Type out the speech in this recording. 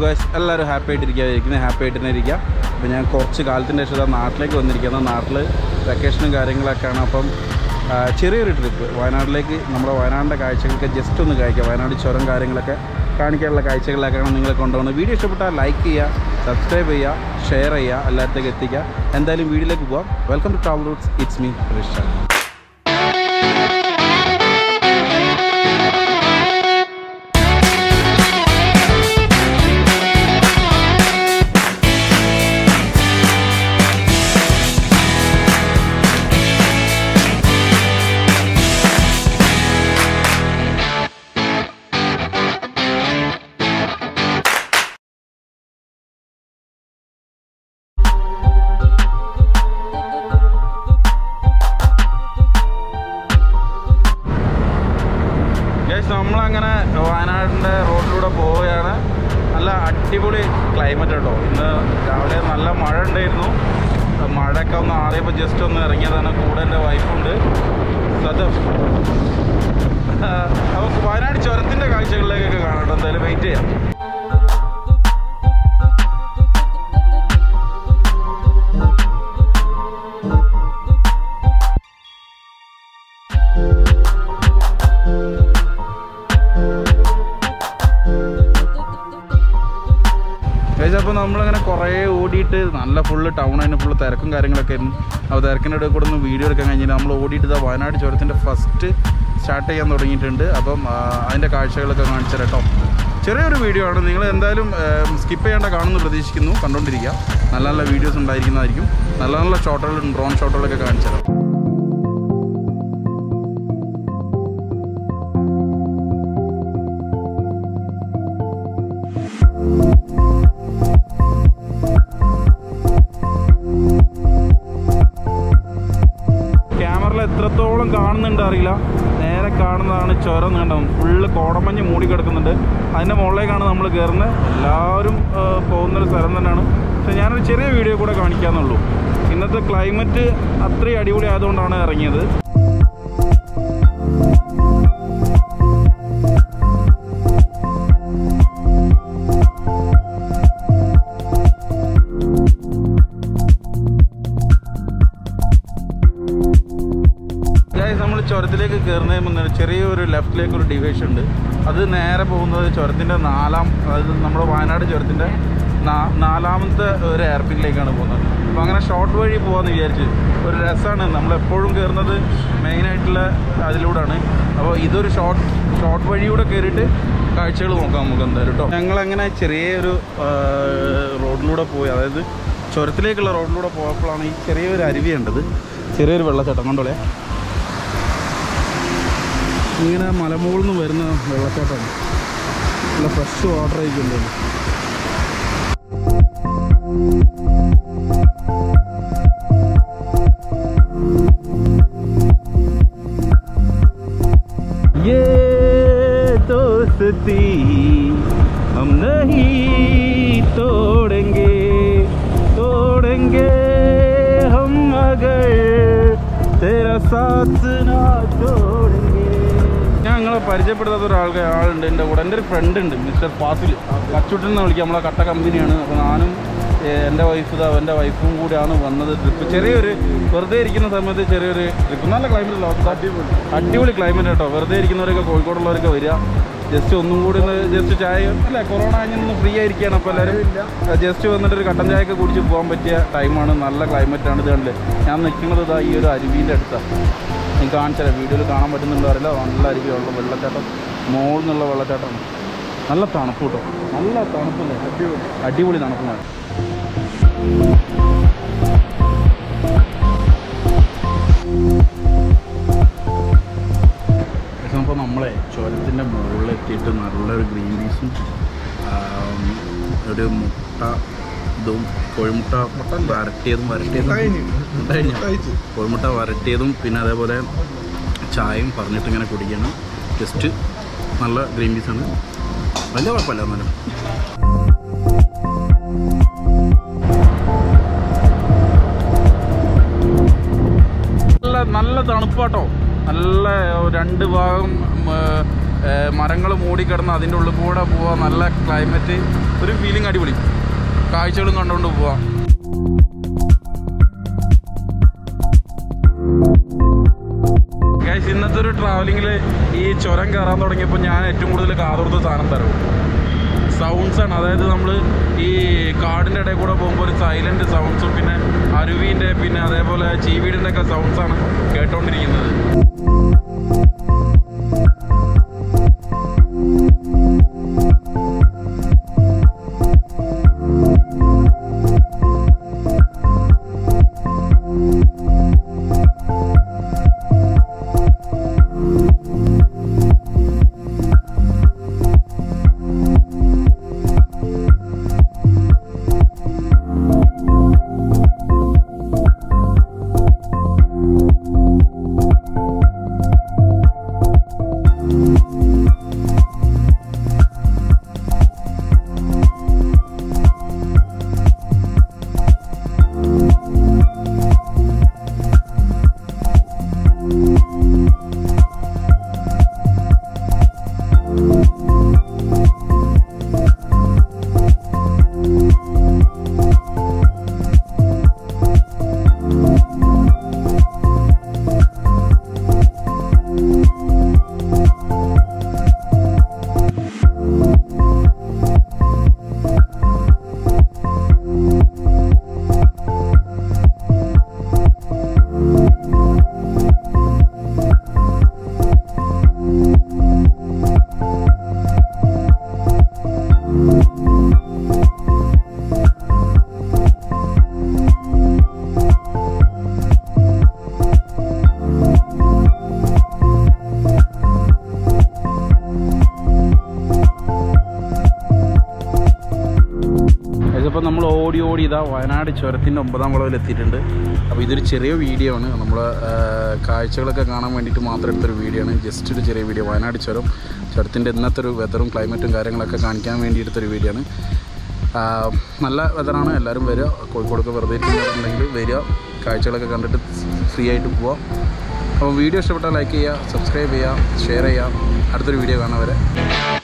guys എല്ലാവരും happy ആയിട്ടിരിക്കുക ഇരിക്കുന്നത് ഹാപ്പി ആയിട്ട് തന്നെ ഇരിക്കുക അപ്പോൾ ഞാൻ കുറച്ച് കാലത്തിൻ്റെ ശേഷം ഇതാ നാട്ടിലേക്ക് വന്നിരിക്കുന്നത് നാട്ടിൽ വെക്കേഷനും കാര്യങ്ങളൊക്കെയാണ് അപ്പം ആ, ചെറിയൊരു ട്രിപ്പ് വയനാട്ടിലേക്ക് നമ്മുടെ വയനാടിൻ്റെ കാഴ്ചകളൊക്കെ ജസ്റ്റ് ഒന്ന് കാണിക്കുക വയനാട് ചുരം കാര്യങ്ങളൊക്കെ കാണിക്കാനുള്ള കാഴ്ചകളിലേക്കാണ് നിങ്ങളെ കൊണ്ടുപോകുന്നത് വീഡിയോ ഇഷ്ടപ്പെട്ടാൽ ലൈക്ക് ചെയ്യുക സബ്സ്ക്രൈബ് ചെയ്യുക ഷെയർ ചെയ്യുക എല്ലായിടത്തേക്ക് എത്തിക്കുക എന്തായാലും വീഡിയോയിലേക്ക് പോവാം welcome to Travel Roots it's me Risha guys നമ്മളങ്ങനെ വയനാടിൻ്റെ റോഡിലൂടെ പോവുകയാണ് നല്ല അടിപൊളി ക്ലൈമറ്റ് കേട്ടോ ഇന്ന് രാവിലെ നല്ല മഴ ഉണ്ടായിരുന്നു മഴയൊക്കെ ഒന്ന് ആറിയപ്പോൾ ജസ്റ്റ് ഒന്ന് ഇറങ്ങിയതാണ് കൂടെ എൻ്റെ വൈഫുണ്ട് സതം അപ്പോൾ വയനാട് ചുരത്തിൻ്റെ കാഴ്ചകളിലേക്കൊക്കെ കാണാം കേട്ടോ എന്തായാലും വെയിറ്റ് ചെയ്യാം ഗൈസ് അപ്പോൾ നമ്മളിങ്ങനെ കുറേ ഓടിയിട്ട് നല്ല ഫുള്ള് ടൗൺ അതിന് ഫുള്ള് തിരക്കും കാര്യങ്ങളൊക്കെ ആയിരുന്നു അപ്പോൾ തിരക്കിൻ്റെ ഇടയിൽ കൂടെ ഒന്ന് വീഡിയോ എടുക്കാൻ കഴിഞ്ഞില്ല നമ്മൾ ഓടിയിട്ട് ഇതാ വയനാട് ചുരത്തിൻ്റെ ഫസ്റ്റ് സ്റ്റാർട്ട് ചെയ്യാൻ തുടങ്ങിയിട്ടുണ്ട് അപ്പം ആ, അതിൻ്റെ കാഴ്ചകളൊക്കെ കാണിച്ചു തരാം കേട്ടോ ചെറിയൊരു വീഡിയോ ആണ് നിങ്ങൾ എന്തായാലും സ്കിപ്പ് ചെയ്യേണ്ട കാണുമെന്ന് പ്രതീക്ഷിക്കുന്നു കണ്ടുകൊണ്ടിരിക്കുക നല്ല നല്ല വീഡിയോസ് ഉണ്ടായിരിക്കുന്നതായിരിക്കും നല്ല നല്ല ഷോട്ടുകളും ഡ്രോൺ ഷോട്ടുകളൊക്കെ കാണിച്ചു തരാം ക്യാമറയിൽ എത്രത്തോളം കാണുന്നുണ്ട് അറിയില്ല നേരെ കാണുന്നതാണ് ചുരം നീണ്ടം ഫുള്ള് കോടമഞ്ഞ് മൂടി കിടക്കുന്നുണ്ട് അതിൻ്റെ മുകളിലേക്കാണ് നമ്മൾ കയറുന്നത് എല്ലാവരും ആ, പോകുന്നൊരു സ്ഥലം തന്നെയാണ് പക്ഷേ ഞാനൊരു ചെറിയ വീഡിയോ കൂടെ കാണിക്കാമെന്നുള്ളൂ ഇന്നത്തെ ക്ലൈമറ്റ് അത്രയും അടിപൊളി ആയതുകൊണ്ടാണ് ഇറങ്ങിയത് ഗൈസ് നമ്മൾ ചുരത്തിലേക്ക് കയറുന്നതിന് മുന്നേ ചെറിയൊരു ലെഫ്റ്റിലേക്ക് ഒരു ഡിവിഷൻ ഉണ്ട് അത് നേരെ പോകുന്നത് ചുരത്തിൻ്റെ നാലാം അതായത് നമ്മുടെ വയനാട് ചുരത്തിൻ്റെ നാ- നാലാമത്തെ ഒരു എയർപിന്നിലേക്കാണ് പോകുന്നത് അപ്പോൾ അങ്ങനെ ഷോർട്ട് വഴി പോകാമെന്ന് വിചാരിച്ച് ഒരു രസമാണ് നമ്മളെപ്പോഴും കയറുന്നത് മെയിനായിട്ടുള്ള അതിലൂടെയാണ് അപ്പോൾ ഇതൊരു ഷോർട്ട് ഷോർട്ട് വഴിയൂടെ കയറിയിട്ട് കാഴ്ചകൾ നോക്കാം നമുക്ക് എന്തായാലും കേട്ടോ ഞങ്ങളങ്ങനെ ചെറിയൊരു ആ, റോഡിലൂടെ പോയി അതായത് ചുരത്തിലേക്കുള്ള റോഡിലൂടെ പോയപ്പോഴാണ് ഈ ചെറിയൊരു അരുവി ഉണ്ടത് ചെറിയൊരു വെള്ളച്ചാട്ടം കണ്ടോളേ ഇങ്ങനെ മലമുകളിൽ നിന്ന് വരുന്ന വെള്ളച്ചാട്ടമാണ് നല്ല ഫ്രഷ് വാട്ടർ ആയിരിക്കുമല്ലോ ये दोस्ती हम नहीं तोड़ेंगे तोड़ेंगे हम अगर तेरा साथ ना छोड़ेंगे ഞാൻ നിങ്ങളെ പരിചയപ്പെടുത്താത്ത ഒരാൾക്ക് ആളുണ്ട് എൻ്റെ കൂടെ എൻ്റെ ഒരു ഫ്രണ്ട് ഉണ്ട് മിസ്റ്റർ ഫാസിൽ കച്ചുട്ടൻ എന്ന് വിളിക്കാം നമ്മളെ കട്ട കമ്പനിയാണ് അപ്പോൾ ഞാനും ഏഹ്, എൻ്റെ വൈഫ് ഇതാ എൻ്റെ വൈഫും കൂടിയാണ് വന്നത് ട്രിപ്പ് ചെറിയൊരു വെറുതെ ഇരിക്കുന്ന സമയത്ത് ചെറിയൊരു ട്രിപ്പ് നല്ല ക്ലൈമറ്റ് ലോകത്ത് അടിപൊളി അടിപൊളി ക്ലൈമറ്റ് കേട്ടോ വെറുതെ ഇരിക്കുന്നവരൊക്കെ കോഴിക്കോടുള്ളവരൊക്കെ വരിക ജസ്റ്റ് ഒന്നും കൂടി ഒന്ന് ജസ്റ്റ് ചായ അല്ല കൊറോണ കഴിഞ്ഞൊന്ന് ഫ്രീ ആയിരിക്കുകയാണ് അപ്പോൾ എല്ലാവരും ജസ്റ്റ് വന്നിട്ട് ഒരു കട്ടൻ ചായയൊക്കെ കുടിച്ച് പോകാൻ പറ്റിയ ടൈമാണ് നല്ല ക്ലൈമറ്റാണ് ഇത് കണ്ടില്ലേ ഞാൻ നിൽക്കുന്നത് ഇതാ ഈ ഒരു അരുവിൻ്റെ അടുത്താണ് നിങ്ങൾക്ക് കാണിച്ചാലേ വീഡിയോയിൽ കാണാൻ പറ്റുന്നുണ്ടോ അറിയില്ല നല്ല അരുവിയുള്ള വെള്ളച്ചാട്ടം മോളിൽ നിന്നുള്ള വെള്ളച്ചാട്ടമാണ് നല്ല തണുപ്പ് കേട്ടോ നല്ല തണുപ്പല്ലേ അടിപൊളി അടിപൊളി തണുപ്പാണ് അപ്പോൾ നമ്മളെ ചുരത്തിൻ്റെ മുകളിലെത്തിയിട്ട് നല്ലൊരു ഗ്രീൻ പീസും ഒരു മുട്ട ഇതും കോഴിമുട്ട വരട്ടിയതും വരട്ടിയതും കഴിഞ്ഞു കോഴിമുട്ട വരട്ടിയതും പിന്നെ അതേപോലെ ചായയും പറഞ്ഞിട്ട് ഇങ്ങനെ കുടിക്കണം ജസ്റ്റ് നല്ല ഗ്രീൻ പീസാണ് വലിയ കുഴപ്പമില്ല എന്നാലും നല്ല നല്ല തണുപ്പാട്ടോ നല്ല രണ്ട് ഭാഗം ഉം, മരങ്ങൾ മൂടിക്കിടന്ന് അതിൻ്റെ ഉള്ളിൽ കൂടെ പോവാം നല്ല ക്ലൈമറ്റ് ഒരു ഫീലിംഗ് അടിപൊളി കാഴ്ചകളും കണ്ടുകൊണ്ട് പോവാം ഗൈസ് ഇന്നത്തെ ഒരു ട്രാവലിങ്ങിൽ ഈ ചുരം കയറാൻ തുടങ്ങിയപ്പോൾ ഞാൻ ഏറ്റവും കൂടുതൽ കാതോർത്ത സാധനം തരും സൗണ്ട്സ് ആണ് അതായത് നമ്മൾ ഈ കാടിൻ്റെ ഇടയിൽ കൂടെ പോകുമ്പോൾ ഒരു സൈലൻറ്റ് സൗണ്ട്സും പിന്നെ അരുവീൻ്റെ പിന്നെ അതേപോലെ ചീവീടിൻ്റെ ഒക്കെ സൗണ്ട്സ് ആണ് കേട്ടോണ്ടിരിക്കുന്നത് ഇതിപ്പോൾ നമ്മൾ ഓടി ഓടി ഇതാ വയനാട് ചുരത്തിൻ്റെ ഒമ്പതാം വളവിൽ എത്തിയിട്ടുണ്ട് അപ്പോൾ ഇതൊരു ചെറിയ വീഡിയോ ആണ് നമ്മൾ കാഴ്ചകളൊക്കെ കാണാൻ വേണ്ടിയിട്ട് മാത്രം എടുത്തൊരു വീഡിയോ ആണ് ജസ്റ്റ് ഒരു ചെറിയ വീഡിയോ വയനാട് ചുരം ചുരത്തിൻ്റെ ഇന്നത്തെ ഒരു വെതറും ക്ലൈമറ്റും കാര്യങ്ങളൊക്കെ കാണിക്കാൻ വേണ്ടി എടുത്തൊരു വീഡിയോ ആണ് ആ, നല്ല വെതറാണ് എല്ലാവരും വരിക കോഴിക്കോടൊക്കെ വെറുതെ ഇരിക്കുന്നുണ്ടെങ്കിൽ വരിക കാഴ്ചകളൊക്കെ കണ്ടിട്ട് ഫ്രീ ആയിട്ട് പോവാം അപ്പോൾ വീഡിയോ ഇഷ്ടപ്പെട്ടാൽ ലൈക്ക് ചെയ്യുക സബ്സ്ക്രൈബ് ചെയ്യുക ഷെയർ ചെയ്യുക അടുത്തൊരു വീഡിയോ കാണാൻ വരെ